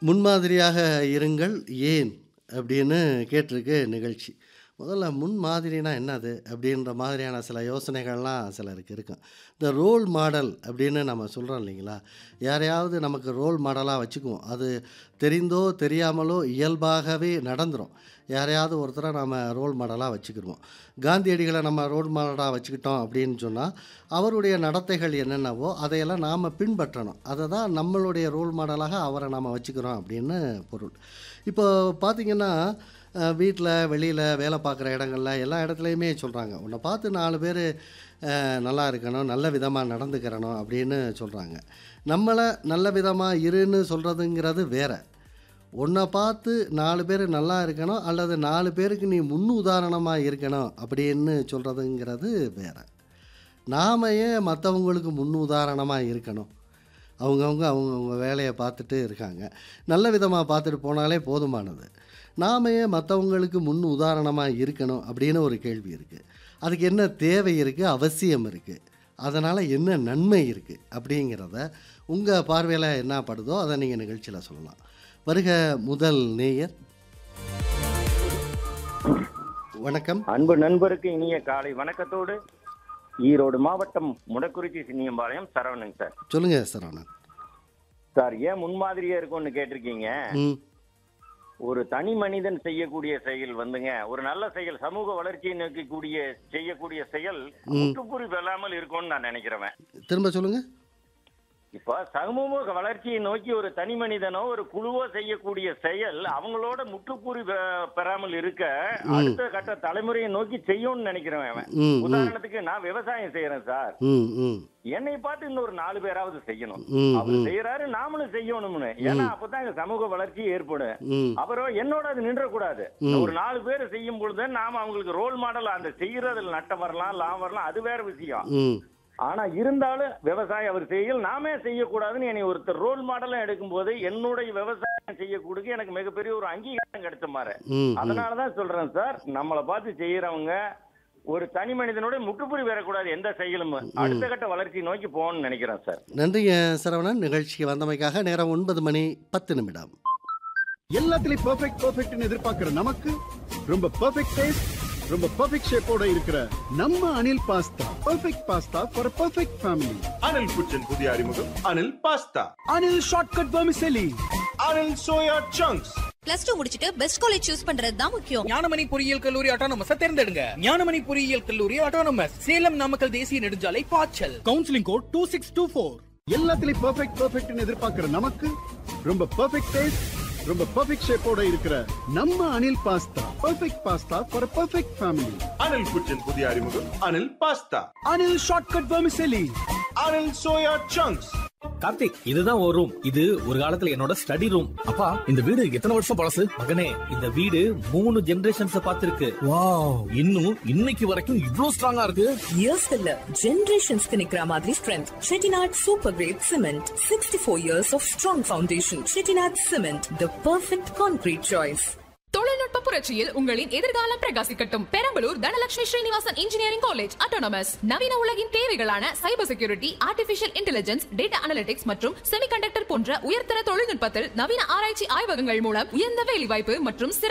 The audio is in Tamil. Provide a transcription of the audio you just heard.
முன்மாதிரியாக இருங்கள் ஏன் அப்படின்னு கேட்டிருக்கு நிகழ்ச்சி முதல்ல முன்மாதிரினா என்னது அப்படின்ற மாதிரியான சில யோசனைகள்லாம் சிலருக்கு இருக்கும் இந்த ரோல் மாடல் அப்படின்னு நம்ம சொல்கிறோம் இல்லைங்களா யாரையாவது நமக்கு ரோல் மாடலாக வச்சுக்குவோம் அது தெரிந்தோ தெரியாமலோ இயல்பாகவே நடந்துரும் யாரையாவது ஒருத்தரை நம்ம ரோல் மாடலாக வச்சுக்கிடுவோம் காந்தியடிகளை நம்ம ரோல் மாடலாக வச்சுக்கிட்டோம் அப்படின்னு சொன்னால் அவருடைய நடத்தைகள் என்னென்னவோ அதையெல்லாம் நாம் பின்பற்றணும் அதை தான் நம்மளுடைய ரோல் மாடலாக அவரை நாம் வச்சுக்கிறோம் அப்படின்னு பொருள் இப்போ பார்த்திங்கன்னா வீட்டில் வெளியில் வேலை பார்க்குற இடங்கள்ல எல்லா இடத்துலையுமே சொல்கிறாங்க உன்னை பார்த்து நாலு பேர் நல்லா இருக்கணும் நல்ல விதமாக நடந்துக்கிறணும் அப்படின்னு சொல்கிறாங்க நம்மளை நல்ல விதமாக இருன்னு சொல்கிறதுங்கிறது வேற உன்னை பார்த்து நாலு பேர் நல்லா இருக்கணும் அல்லது நாலு பேருக்கு நீ முன் உதாரணமாக இருக்கணும் அப்படின்னு சொல்கிறதுங்கிறது வேற நாம் ஏன் மற்றவங்களுக்கு முன் உதாரணமாக இருக்கணும் அவங்கவுங்க அவங்கவுங்க வேலையை பார்த்துட்டு இருக்காங்க நல்ல விதமாக பார்த்துட்டு போனாலே போதுமானது நாம் ஏன் மற்றவங்களுக்கு முன் உதாரணமாக இருக்கணும் அப்படின்னு ஒரு கேள்வி இருக்குது அதுக்கு என்ன தேவை இருக்குது அவசியம் இருக்குது அதனால் என்ன நன்மை இருக்குது அப்படிங்கிறத உங்கள் பார்வையில் என்ன படுதோ அதை நீங்கள் நிகழ்ச்சியில் சொல்லலாம் வருக முதல் நேயர் வணக்கம் அன்பு நண்பருக்கு இனிய காலை வணக்கத்தோடு ஈரோடு மாவட்டம் முடக்குறிச்சி சின்னியம்பாளையம் சரவணன் சார் சொல்லுங்கள் சரவணன் சார் ஏன் முன்மாதிரியா இருக்கும்னு கேட்டிருக்கீங்க ம் ஒரு தனி மனிதன் செய்யக்கூடிய செயல் வந்துங்க ஒரு நல்ல செயல் சமூக வளர்ச்சியை நோக்கக்கூடிய செய்யக்கூடிய செயல் முற்றுப்புரி வெல்லாமல் இருக்கும்னு நான் நினைக்கிறேன் திரும்ப சொல்லுங்கள் இப்ப சமூக வளர்ச்சியை நோக்கி ஒரு தனி மனிதனோ ஒரு குழுவோ செய்யக்கூடிய செயல் அவங்களோட முற்றுப்புரி பெ- பெறாமல் இருக்க அடுத்த கட்ட தலைமுறையை நோக்கி செய்யும்னு நினைக்கிறேன் அவன் ம் ம் உதாரணத்துக்கு நான் விவசாயம் செய்யறேன் சார் ம் ம் என்னை பார்த்து இன்னொரு நாலு பேராவது செய்யணும் ம் அவர் ம் செய்யறாரு நாமளும் செய்யணும்னு ஏன்னா அப்பதான் எங்க சமூக வளர்ச்சி ஏற்படும் ம் அப்புறம் என்னோட அது நின்றக்கூடாது ம். ஒரு நாலு பேர் செய்யும் பொழுது நாம அவங்களுக்கு ரோல் மாடல் அந்த செய்யறதுல நட்டம் வரலாம் லாபம் வரலாம் அது வேற விஷயம் ம் ஆனா இருந்தாலும் விவசாயம் அவர் செய்யல் நாமே செய்யக்கூடாதுன்னு என்னை ஒருத்தர் ரோல் மாடலா எடுக்கும்போது என்னுடைய விவசாயம் செய்யக்கூடிய எனக்கு மிகப்பெரிய ஒரு அங்கீகாரம் கிடைச்ச மாதிரி ம் ம் அதனாலதான் சொல்றேன் சார் நம்மளை பார்த்து செய்யறவங்க ஒரு தனி மனிதனோட முற்றுப்புரி வரக்கூடாது எந்த செயலும் அடுத்த கட்ட வளர்ச்சி நோக்கி போகணும்னு நினைக்கிறேன் சார் நன்றிங்க சரவணன் நிகழ்ச்சிக்கு வந்தமைக்காக நேரம் ஒன்பது மணி பத்து நிமிடம் எல்லாத்துலயும் பெர்ஃபெக்ட் பெர்ஃபெக்ட்னு எதிர்பார்க்கிற நமக்கு ரொம்ப பெர்ஃபெக்ட் டேஸ்ட் ரொம்ப பெர்ஃபெக்ட் ஷேப்போட இருக்கிற நம்ம Anil pasta perfect pasta for perfect family Anil പുറ്റൻ പുതിയ അറിമുഖം Anil pasta Anil shortcut vermicelli Anil soya chunks plus two முடிச்சிட்டு பெஸ்ட் காலேஜ் சூஸ் பண்றது தான் முக்கியம் ஞானமணி பொறியியல் கல்லூரி ஆட்டோனமஸ் தேர்ந்தெடுங்க ஞானமணி பொறியியல் கல்லூரி ஆட்டோனமஸ் சேலம் நாமக்கல் தேசிய நெடுஞ்சாலை பாய்ச்சல் counselling code two six two four எல்லாத்துலயும் பெர்ஃபெக்ட் பெர்ஃபெக்ட்னு எதிர்பார்க்கிற நமக்கு ரொம்ப பெர்ஃபெக்ட் டேஸ்ட் ரொம்ப பெர்ஃபெக்ட் ஷேப்போட இருக்கிற நம்ம Anil pasta perfect pasta for perfect family Anil പുറ്റൻ പുതിയ അറിമുഖം Anil pasta Anil shortcut vermicelli Anil soya chunks Karthik இதுதான் ஒரு ரூம் இது ஒரு காலத்துல என்னோட ஸ்டடி ரூம் அப்பா இந்த வீடு எத்தனை வருஷம் பழசு மகனே இந்த வீடு மூணு ஜெனரேஷன்ஸ் பார்த்திருக்கு வாவ் இன்னும் இன்னைக்கு வரைக்கும் இவ்ளோ ஸ்ட்ராங்கா இருக்கு இயர்ஸ் இல்ல ஜெனரேஷன்ஸ்க்கு நிக்கிற மாதிரி strength Chettinad super grade cement sixty four years of strong foundation Chettinad cement the perfect concrete choice தொழில்நுட்ப புரட்சியில் உங்களின் எதிர்காலம் பிரகாசிக்கட்டும் Perambalur Dhanalakshmi Srinivasan engineering college autonomous நவீன உலகின் தேவைகளான cyber security artificial intelligence data analytics மற்றும் செமிகண்டக்டர் போன்ற உயர்தர தொழில்நுட்பத்தில் நவீன ஆராய்ச்சி ஆய்வகங்கள் மூலம் உயர்ந்த வேலைவாய்ப்பு மற்றும் சிறந்த